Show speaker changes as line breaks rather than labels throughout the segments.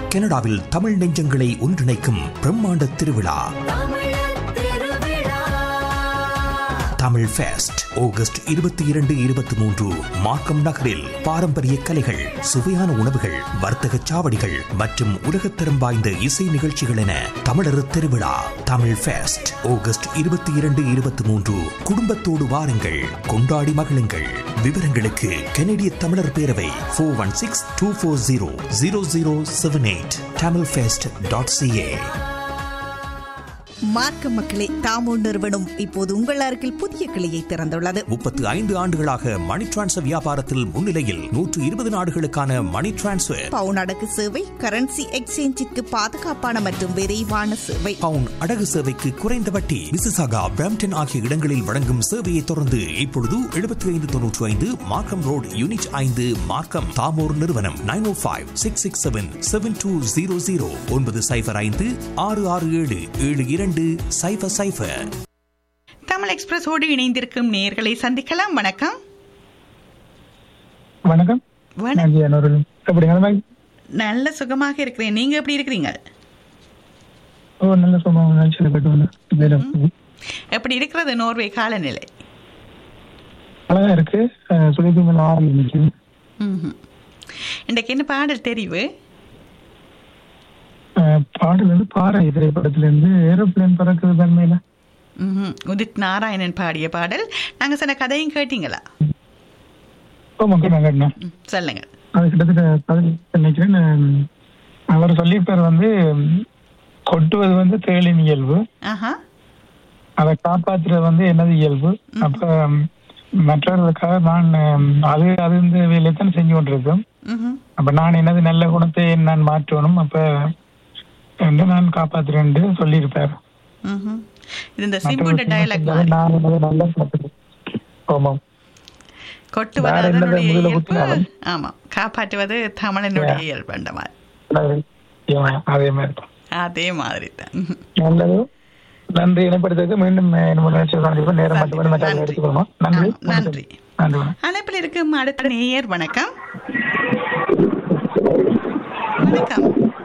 கனடாவில் தமிழ் நெஞ்சங்களை ஒன்றிணைக்கும் பிரம்மாண்ட திருவிழா தமிழ் ஃபெஸ்ட் ஆகஸ்ட் இருபத்தி இரண்டு இருபத்தி மூன்று மார்க்கம் நகரில் பாரம்பரிய கலைகள் சுவையான உணவுகள் வர்த்தக சாவடிகள் மற்றும் உலகத்தரம் வாய்ந்த இசை நிகழ்ச்சிகள் என தமிழர் திருவிழா தமிழ் ஃபெஸ்ட் ஆகஸ்ட் இருபத்தி இரண்டு இருபத்தி மூன்று குடும்பத்தோடு வாருங்கள் கொண்டாடி மகிழுங்கள் விவரங்களுக்கு கனடிய தமிழர் பேரவை four one six two four zero zero zero seven eight Tamil fest dot CA
மார்க்க மக்களே தாமோ நிறுவனம் இப்போது உங்கள் அருகில் புதிய கிளையை திறந்துள்ளது
முப்பத்து ஐந்து ஆண்டுகளாக மணி டிரான்ஸ்ஃபர் வியாபாரத்தில் முன்னிலையில் நூற்று இருபது நாடுகளுக்கான மணி டிரான்ஸ்ஃபர்
பவுன் அடகு சேவை கரன்சி எக்ஸ்சேஞ்சிற்கு பாதுகாப்பான மற்றும் விரைவான சேவை
பவுன் அடகு சேவைக்கு குறைந்த வட்டி மிசிசாகா பிராம்டன் ஆகிய இடங்களில் வழங்கும் சேவையை தொடர்ந்து இப்பொழுது எழுபத்தி ஐந்து தொன்னூற்றி ஐந்து மார்க்கம் ரோடு யூனிட் ஐந்து மார்க்கம் தாமோர் நிறுவனம் nine O five six six seven seven two zero zero ஒன்பது சைஃபர் ஐந்து ஆறு ஆறு ஏழு ஏழு இரண்டு சைஃபர் சைஃபர்
தமிழ் எக்ஸ்பிரஸோடு இணைந்திருக்கும் நேர்களை சந்திக்கலாம் வணக்கம்
வணக்கம்
வணக்கம்
நான் ஜெயனூர் எப்படி நல்லா
நல்ல சுகமாக இருக்கிறேன் நீங்க எப்படி இருக்கிறீங்க
ஓ நல்ல சும்மா செயல்பட்டு வந்தேன்
எப்படி இருக்கிறது நோர்வே காலநிலை
அழகா இருக்கு சுழிப்பு மேல ஆறு இருந்துச்சு
ம்ஹும். இன்றைக்கு என்ன பாடல் தெரிவு
அஹ், பாடல் வந்து பாறை திரைப்படத்துல இருந்து ஏரோப்ளேன் பறக்குது தன்மையில
ம்ஹும். உதித் நாராயணன் பாடிய பாடல் நாங்க சொன்ன கதையும் கேட்டீங்களா
ஓ மக்கள் நான் கேட்டேன்
ம், சொல்லுங்க
அது கிட்டத்தட்ட பதில் நினைக்கிறேன் நான் அவர் சொல்லியிருப்பார் வந்து ம், கொட்டுவது வந்து தேளின் இயல்பு
ஆஹா
அதை காப்பாற்றுறது வந்து என்னது இயல்பு அப்ப ம், மற்றவர்களுக்காக நான் ம், அது அது இந்த வேலையைத்தான் செஞ்சு கொண்டிருக்கோம்
ம்ஹும்.
அப்ப நான் எனது நல்ல குணத்தை நான் மாற்றணும் அப்ப என்று நான் காப்பாத்துறேன் சொல்லியிருப்பார்
ம்ஹும். இது இந்த சிம்புண்ட டயலாக் மாதிரி
நான் எனது நல்ல குணத்தை ஆமாம்
கொட்டுவது
வேற என்னது
அதனுடைய
முதல்ல
இயல்பு
குத்தினாலும்?
ஆமா காப்பாற்றுவது தமிழனுடைய இயல்பு அந்த மாதிரி
நல்லது. ஆமா, அதே மாதிரி தான்.
அதே மாதிரி தான் ம்ஹும்.
நல்லது நன்றி இனப்படுத்துக்கு மீண்டும் நம்ம நிகழ்ச்சி சந்திப்போம் நேரம் மட்டும் மற்ற
நன்றி.
எடுத்துக்கொள்ளுமா நன்றி
ஆ, நன்றி
நன்றி வணக்கம்.
அழைப்பில் இருக்கும் அடுத்த நேயர் வணக்கம் வணக்கம்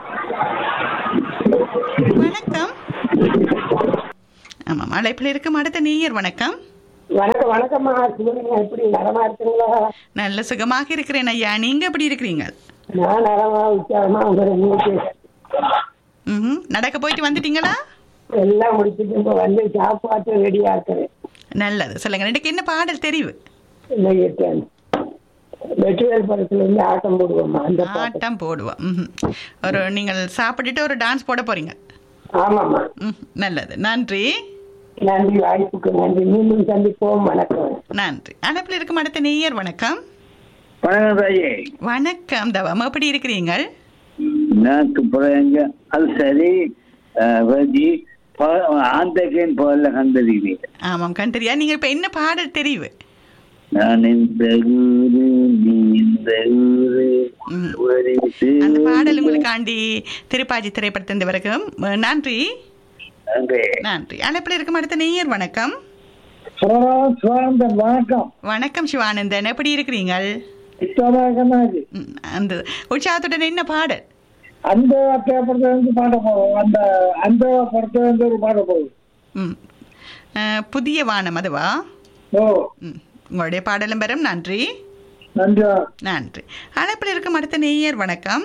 வணக்கம் ஆமாம் அழைப்பில் இருக்கும் அடுத்த நேயர் வணக்கம்
வணக்கம் வணக்கம்மா சிவலிங்க எப்படி நலமா இருக்குங்களா
நல்ல சுகமாக இருக்கிறேன் ஐயா நீங்க எப்படி இருக்கிறீங்க
நான் நலமா உற்சாகமா உங்க ரெண்டு
ம் நடக்க போயிட்டு வந்துட்டீங்களா
எல்லாம் முடிச்சுட்டு இப்ப வந்து சாப்பாட்டு ரெடியா இருக்கிறேன்
நல்லது சொல்லுங்க இன்னைக்கு என்ன பாடல் தெரிவு
இன்னைக்கு வெற்றிவேல் படத்துல இருந்து ஆட்டம் போடுவோம்மா அந்த பாட்டு
ஆட்டம் போடுவோம் ம்ஹும். ஒரு நீங்கள் சாப்பிட்டுட்டு ஒரு டான்ஸ் போட போறீங்க
ஆமாம்மா
ம் நல்லது நன்றி
நன்றி வாய்ப்புக்கு நன்றி மீண்டும் சந்திப்போம் வணக்கம்
நன்றி அழைப்பில் இருக்கும் அடுத்த நேயர் வணக்கம்
வணக்கம் ராஜி
வணக்கம் தவம் எப்படி இருக்கிறீங்கள்
நான் துப்புரங்க அது சரி ராஜி ஆந்தகேன் போல கண்டறிகிறேன்
ஆமாம் கண்டறியா நீங்க இப்ப என்ன பாடல் தெரிவு
நான் இந்த ஊரு நீ இந்த ஊரு
ம்.
ஒரு
அந்த பாடல்
ஊரு.
உங்களுக்காண்டி திருப்பாச்சி திரைப்படத்தின் வரைக்கும் அஹ், நன்றி
நன்றி.
நன்றி அழைப்பில் இருக்கும் அடுத்த நேயர் வணக்கம்
சுரராஜ் சுவானந்தன் வணக்கம்
வணக்கம் சிவானந்தன் எப்படி இருக்கிறீங்கள்
இஷ்டமாக
ம், அந்த உற்சாகத்துடன் என்ன பாடல்
அந்த படத்துல இருந்து பாட போகும் அந்த அந்த படத்துல இருந்து ஒரு பாட போகும்
ம் அஹ், புதிய வானம் அதுவா
ஓ
ம் உங்களுடைய பாடலும் பெறும் நன்றி
நன்றி
நன்றி அழைப்பில் இருக்கும் அடுத்த நேயர் வணக்கம்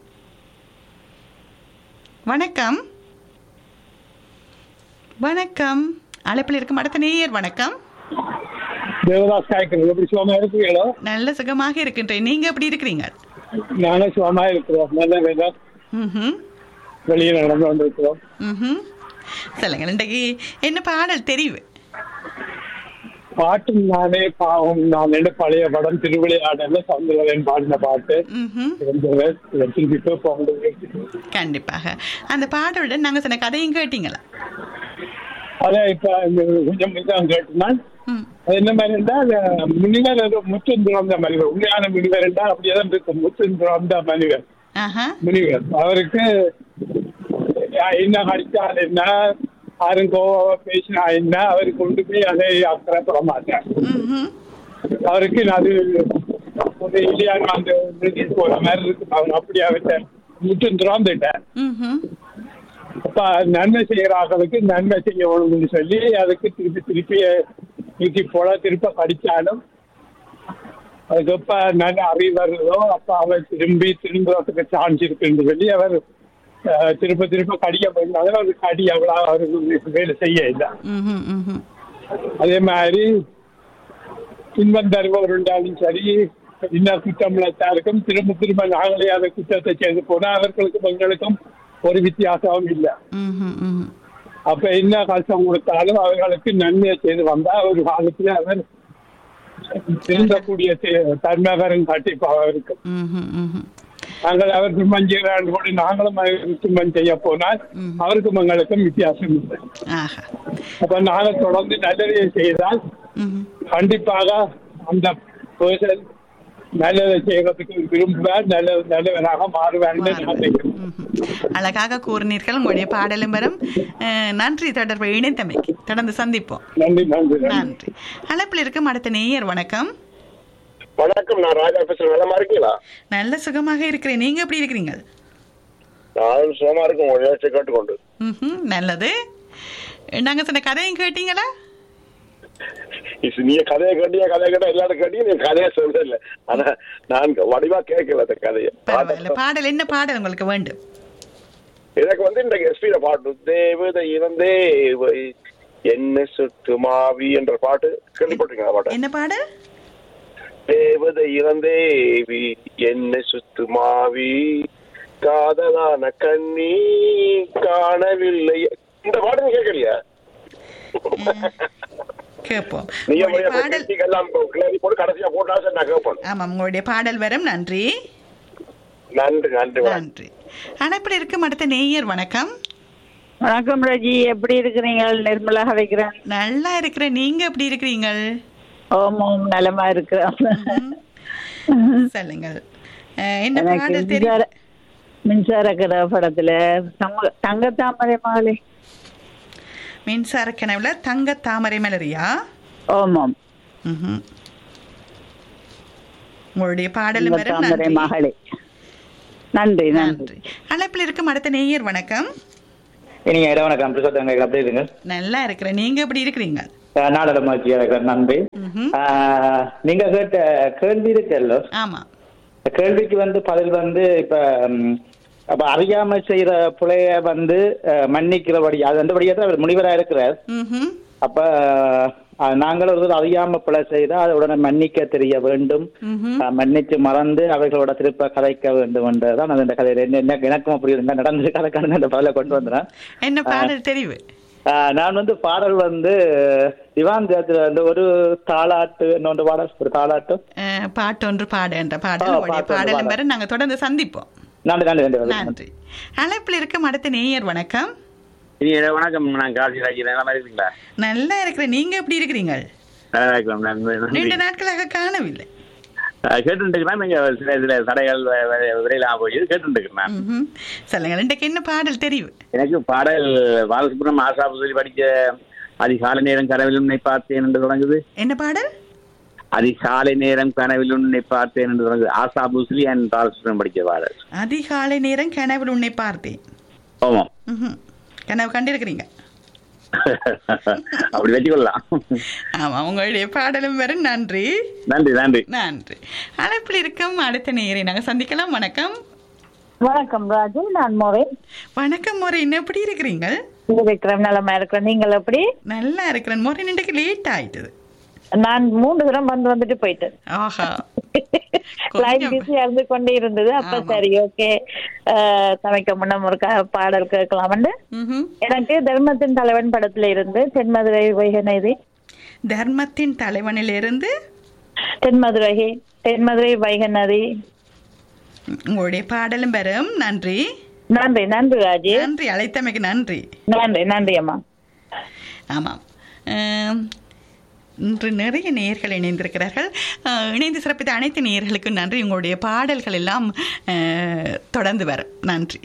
வணக்கம் வணக்கம் அழைப்பில் இருக்கும் அடுத்த நேயர் வணக்கம்
தேவதாஸ் காய்க்கிறது எப்படி சுகமா இருக்கீங்களோ
நல்ல சுகமாக இருக்கின்றேன் நீங்க எப்படி இருக்கிறீங்க
நானும் சுகமா இருக்கிறோம் நல்ல வேலை
ம்ஹும்
வெளியே நடந்து வந்திருக்கிறோம்
ம்ஹும் சொல்லுங்க இன்றைக்கு என்ன பாடல் தெரிவு
பாட்டும் நானே பாவம் நான் என்ன பழைய படம் திருவிளையாடல சவுந்தரவன் பாடின பாட்டு
ம்ஹும்
இருந்தது. இதை திருப்பி போக முடியும்
கண்டிப்பாக அந்த பாடலுடன் நாங்க சொன்ன கதையும் கேட்டீங்களா
அதான் இப்ப இந்த கொஞ்சம் கொஞ்சம் கேட்டுனா
ம்
அது என்ன மாதிரி இருந்தா அது முனிவர் ஏதோ முற்றும் துறந்த மனிதர் உண்மையான முனிவர் என்றா அப்படியே தான் இருக்கும் முற்றும் துறந்த மனிதர்
ஆஹா
முனிவர் அவருக்கு யா- என்ன அடிச்சால் என்ன யாரும் கோவா பேசினா என்ன அவர் கொண்டு போய் அதை அக்கறைப்பட மாட்டார்
ம்ஹும்
அவருக்கு அது ஒரு இல்லையான அந்த நிதி போற மாதிரி இருக்கு அவர் அப்படியே வச்சார் முற்றும் திறந்துட்டேன்
ம்ஹும்.
அப்ப நன்மை செய்யறாங்களுக்கு நன்மை செய்யணும்னு சொல்லி அதுக்கு திருப்பி திருப்பி திருப்பி போல திருப்ப படிச்சாலும் அதுக்கு எப்ப நல்ல அறிவு வருதோ அப்ப அவர் திரும்பி திரும்புறதுக்கு சான்ஸ் இருக்குன்னு சொல்லி அவர் அஹ், திருப்ப திருப்ப கடிக்க போயிருந்தாங்க அது கடி அவ்வளவு அவருக்கு வேலை செய்ய இல்லை
ம்ஹும், ம்ஹும்.
அதே மாதிரி துன்பம் தருபவர் இருந்தாலும் சரி இன்னும் குற்றமிழத்தாருக்கும் திரும்ப திரும்ப நாங்களே அந்த குற்றத்தை செய்து போனா அவர்களுக்கும் எங்களுக்கும் ஒரு வித்தியாசமும் இல்லை
ம்ஹும், ம்ஹும்.
அப்ப என்ன கஷ்டம் கொடுத்தாலும் அவர்களுக்கு நன்மையை செய்து வந்தா ஒரு காலத்துல அவர் திருந்தக்கூடிய தே- தன்மை வரும் கண்டிப்பாக இருக்கும்
ம்ஹும், ம்ஹும்.
நாங்கள் அவர் துன்பம் செய்கிறார்கள் கூட நாங்களும் அவருக்கு துன்பம் செய்ய போனால் அவருக்கும் எங்களுக்கும் வித்தியாசம் இல்லை
ஆஹா
அப்ப நாங்கள் தொடர்ந்து நல்லதை செய்தால்
ம்ஹும்.
கண்டிப்பாக அந்த பர்சன் நல்லதை செய்யறதுக்கு விரும்புவார் நல்ல நல்லவனாக மாறுவார்னு நான் நினைக்கிறேன்
ம்ஹும். அழகாக கூறினீர்கள் உங்களுடைய பாடலும் வரும் அஹ், நன்றி தொடர்பு இணைத்தமைக்கு தொடர்ந்து சந்திப்போம்
நன்றி நன்றி நன்றி
நன்றி அழைப்பில் இருக்கும் அடுத்த நேயர் வணக்கம்
வணக்கம் நான் ராஜா பேசுறேன் நலமா இருக்கீங்களா
நல்ல சுகமாக இருக்கிறேன் நீங்க எப்படி இருக்கிறீங்க
நான் சுகமா இருக்கும் உங்க நிகழ்ச்சியை கேட்டுக்கொண்டு
ம்ஹும், நல்லது நாங்க சொன்ன கதையும் கேட்டீங்களா
இது நீங்க கதையை கேட்டீங்க கதையை கேட்டா எல்லாரும் கேட்டீங்க நீங்க கதையை சொல்லல இல்ல ஆனா நான் வடிவா கேட்கல அந்த கதையை
பரவாயில்ல பாடல் என்ன பாடல் உங்களுக்கு வேண்டும்
எனக்கு வந்து இந்த எஸ்பியில பாட்டு தேவதை இறந்தே என்ன சுத்து மாவி என்ற பாட்டு கேள்விப்பட்டிருக்கீங்க பாட்டு
என்ன பாடல்
தேவதை இறந்தேவி என்ன சுத்து மாவி காதலான கண்ணி காணவில்லை இந்த பாட்டு நீங்க கேட்கலையா
கேட்போம்
நீங்க
உங்களுடைய
போய்
பாடல்
கிளி எல்லாம் கிளறி போட்டு கடைசியா போட்டா சரி நான் கேட்பேன்
ஆமாம் உங்களுடைய பாடல் வரும் நன்றி
நன்றி நன்றி வணக்கம்.
நன்றி அணைப்பில் இருக்கும் அடுத்த நேயர் வணக்கம்
வணக்கம் ரஜி எப்படி இருக்கிறீங்க நிர்மலா வைக்கிறேன்
நல்லா இருக்கிறேன் நீங்க எப்படி இருக்கிறீங்க
ஓமம் நலமா இருக்கிறேன்
சொல்லுங்கள் அஹ், என்ன
எனக்கு
பாடல்
மின்சார
தெரியும்
மின்சார கதை படத்துல தங்க தங்கத்தாமரை மாலை
மின்சார கனவுல தங்க தாமரை மலரியா
ஓமம்
ம்ஹும். உங்களுடைய பாடலும் வரும்
தங்கத்தாமரை
நன்றி
மகளே நன்றி நன்றி
நன்றி அழைப்பில் இருக்கும் அடுத்த நேயர் வணக்கம்
நீங்க இடம் வணக்கம் பிரசாத் எப்படி இருங்க
நல்லா இருக்கிறேன் நீங்க எப்படி இருக்கிறீங்க
நாடக மகிழ்ச்சியா இருக்கிற நன்றி
ம்ஹும்.
ஆஹ், நீங்க கேட்ட கேள்வி இருக்குல்ல
ஆமா
கேள்விக்கு வந்து பதில் வந்து இப்ப ம், அப்ப அறியாம செய்யற பிழைய வந்து அஹ், மன்னிக்கிறபடி அது அந்தபடியா தான் அவர் முனிவரா இருக்கிறார்
ம்ஹும்.
அப்ப அஹ், நாங்கள் ஒரு அறியாம பிழை செய்தா அதை உடனே மன்னிக்க தெரிய வேண்டும்
ம்ஹும்.
அஹ், மன்னிச்சு மறந்து அவர்களோட திருப்ப கதைக்க வேண்டும் என்றுதான் நான் இந்த கதையில என்ன- என்ன எனக்கும் அப்படி இருந்தா நடந்து கதைக்கான அந்த பதில கொண்டு வந்துறேன்
என்ன பாடல் தெரிவு
ஆஹ் நான் வந்து பாடல் வந்து திவான் தேத்துல வந்து ஒரு தாளாட்டு இன்னொன்று பாடல் ஒரு தாளாட்டு
அஹ், பாட்டொன்று பாடு என்ற பாடல்
ஆ,
உங்களுடைய
பாட்டொன்று
பாடலும்
பாடு.
வரும் நாங்க தொடர்ந்து சந்திப்போம்
நன்றி நன்றி நன்றி
நன்றி அழைப்பில் இருக்கும் அடுத்த நேயர் வணக்கம்
இனி வணக்கம் நான் காசி ராஜி நல்லா இருக்கீங்களா
நல்லா இருக்கிறேன் நீங்க எப்படி இருக்கிறீங்க
நல்லா இருக்கிறோம் நன்றி.
நீண்ட நாட்களாக காணவில்லை
அஹ் கேட்டுருக்கிறேன் நீங்க சில சில தடைகள் வ- வ- விரையிலாம் போய் கேட்டுருக்கிறேன் நான்
ம்ஹும். சொல்லுங்கள் இன்றைக்கு என்ன பாடல் தெரிவு
எனக்கு பாடல் பாலசுப்ரம் ஆசா புசலி படிக்க அதிகாலை நேரம் கனவிலும் உன்னை பார்த்தேன் என்று தொடங்குது
என்ன பாடல்
அதிகாலை நேரம் கனவிலும் உன்னை பார்த்தேன் என்று தொடங்குது ஆசா புஸ்லி அண்ட் பாலசுப்ரம் படிக்க பாடல்
அதிகாலை நேரம் கனவில் உன்னை பார்த்தேன்
ஆமாம்
ம்ஹும். கனவு கண்டிருக்கிறீங்க
அப்படி வச்சுக்கொள்ளலாம்
ஆமா உங்களுடைய பாடலும் வரும் நன்றி
நன்றி நன்றி
நன்றி அழைப்பில் இருக்கும் அடுத்த நேரை நாங்க சந்திக்கலாம் வணக்கம்
வணக்கம் ராஜு நான் மோவே
வணக்கம் முறை என்ன எப்படி இருக்கிறீங்க
இருக்கிறேன் நலமா இருக்கிறேன் நீங்கள் எப்படி
நல்லா இருக்கிறேன் முறை இன்றைக்கு லேட் ஆயிட்டது
நான் மூன்று தரம் வந்து வந்துட்டு போயிட்டேன்
ஆஹா
லைன்
கொஞ்சம்
பிஸியா இருந்து கொண்டே இருந்தது அப்ப
ஆமா.
சரி ஓகே சமைக்க முன்னம் ஒரு க- பாடல் கேட்கலாம்னு
ம்ஹும்.
எனக்கு தர்மத்தின் தலைவன் படத்துல இருந்து தென்மதுரை வைகநதி
தர்மத்தின் தலைவனிலிருந்து
தென்மதுரை தென்மதுரை வைகநதி
உங்களுடைய பாடலும் வரும் நன்றி
நன்றி நன்றி ராஜி
நன்றி அழைத்தமைக்கு நன்றி
நன்றி நன்றி அம்மா
ஆமாம் ஆம், இன்று நிறைய நேயர்கள் இணைந்திருக்கிறார்கள் அஹ், இணைந்து சிறப்பித்த அனைத்து நேயர்களுக்கும் நன்றி உங்களுடைய பாடல்கள் எல்லாம் அஹ், தொடர்ந்து வரும் நன்றி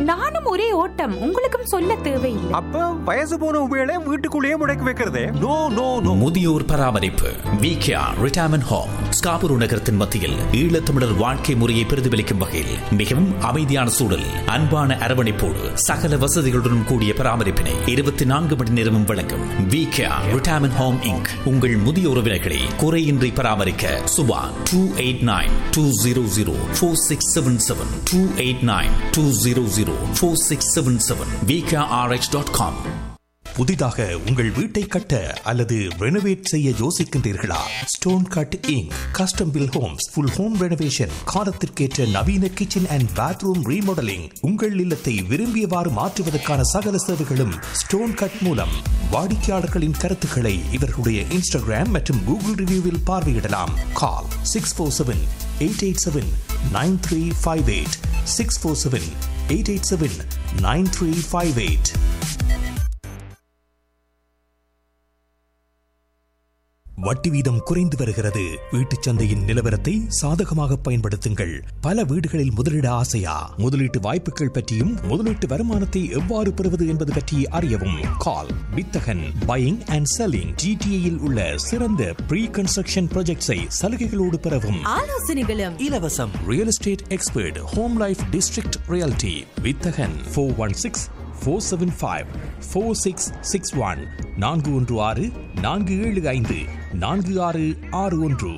நானும் ஒரே ஓட்டம் உங்களுக்கும் சொல்ல தேவையில்லை
அப்ப வயசு போன உபயோக வீட்டுக்குள்ளேயே முடக்கி வைக்கிறதே நோ நோ நோ
முதியோர் பராமரிப்பு விகேஆர் ரிட்டையர்மெண்ட் ஹோம் ஸ்காபூர் நகரத்தின் மத்தியில் ஈழத்தமிழர் வாழ்க்கை முறையை பிரதிபலிக்கும் வகையில் மிகவும் அமைதியான சூழல் அன்பான அரவணைப்போடு சகல வசதிகளுடன் கூடிய பராமரிப்பினை இருபத்தி நான்கு மணி நேரமும் வழங்கும் விகேஆர் ரிட்டையர்மெண்ட் ஹோம் இங்க் உங்கள் முதிய உறவினர்களை குறையின்றி பராமரிக்க Subha two eight nine two zero zero four six seven seven two eight nine two zero zero four six seven seven VKRH dot com புதிதாக உங்கள் வீட்டை கட்ட அல்லது ரெனோவேட் செய்ய யோசிக்கின்றீர்களா stone cut inc custom build homes full home renovation காலத்திற்கேற்ற நவீன kitchen and bathroom remodelling உங்கள் இல்லத்தை விரும்பியவாறு மாற்றுவதற்கான சகல சேவைகளும் ஸ்டோன் கட் மூலம் வாடிக்கையாளர்களின் கருத்துக்களை இவர்களுடைய இன்ஸ்டாகிராம் மற்றும் கூகுள் ரிவ்யூவில் பார்வையிடலாம் call six four seven eight eight seven nine three five eight six four seven eight eight seven nine three five eight வட்டி வீதம் குறைந்து வருகிறது வீட்டுச் சந்தையின் நிலவரத்தை சாதகமாக பயன்படுத்துங்கள் பல வீடுகளில் முதலீட ஆசையா முதலீட்டு வாய்ப்புகள் பற்றியும் முதலீட்டு வருமானத்தை எவ்வாறு பெறுவது என்பது பற்றி அறியவும் கால் வித்தகன் பையிங் அண்ட் செல்லிங் ஜிடிஏயில் உள்ள சிறந்த ப்ரீ கன்ஸ்ட்ரக்ஷன் ப்ராஜெக்ட்ஸை சலுகைகளோடு பெறவும்
ஆலோசனைகளும்
இலவசம் real estate expert home life district reality வித்தகன் four one six four seven five four six six one நான்கு ஒன்று ஆறு நான்கு ஏழு ஐந்து நான்கு ஆறு ஆறு ஒன்று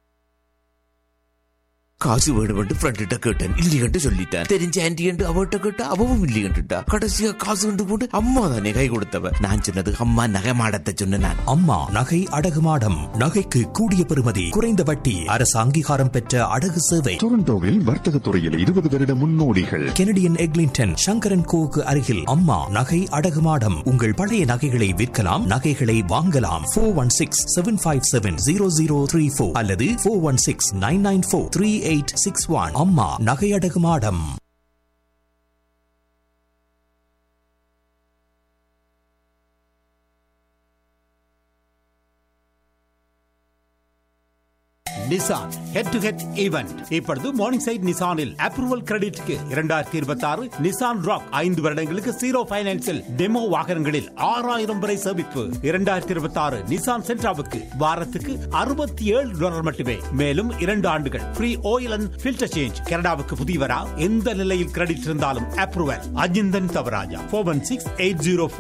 காசு வேணுமென்று ஃப்ரெண்ட்ட கேட்டேன் இல்லையென்று சொல்லிட்டேன் தெரிஞ்ச ஆன்டி என்று அவட்ட கேட்டா அவவும் இல்லையென்றுட்டா கடைசியா காசு கொண்டு போட்டு அம்மா தானே கை கொடுத்தவ நான் சொன்னது அம்மா நகை மாடத்தை சொன்ன நான்
அம்மா நகை அடகு மாடம் நகைக்கு கூடிய பெறுமதி குறைந்த வட்டி அரசு அங்கீகாரம் பெற்ற அடகு சேவை
டொரண்டோவில் வர்த்தக துறையில் இருபது வருட முன்னோடிகள்
கெனடியன் எக்லிங்டன் சங்கரன் கோவுக்கு அருகில் அம்மா நகை அடகு மாடம் உங்கள் பழைய நகைகளை விற்கலாம் நகைகளை வாங்கலாம் four one six seven five seven zero zero three four அல்லது four one six nine nine four three eight six one அம்மா நகை அடகு மாடம்
Nissan head to head event இப்பொழுது மார்னிங் சைட் நிசானில் அப்ரூவல் கிரெடிட்க்கு இரண்டாயிரத்தி இருபத்தி ஆறு நிசான் ராக் ஐந்து வருடங்களுக்கு ஜீரோ பைனான்சில் டெமோ வாகனங்களில் ஆறாயிரம் வரை சேமிப்பு இரண்டாயிரத்தி இருபத்தி ஆறு நிசான் சென்ட்ராவுக்கு வாரத்துக்கு அறுபத்தி ஏழு டாலர் மட்டுமே மேலும் இரண்டு ஆண்டுகள் free oil and filter change கனடாவுக்கு புதியவரா எந்த நிலையில் கிரெடிட் இருந்தாலும் approval Ajinthan Thavarajah four one six eight zero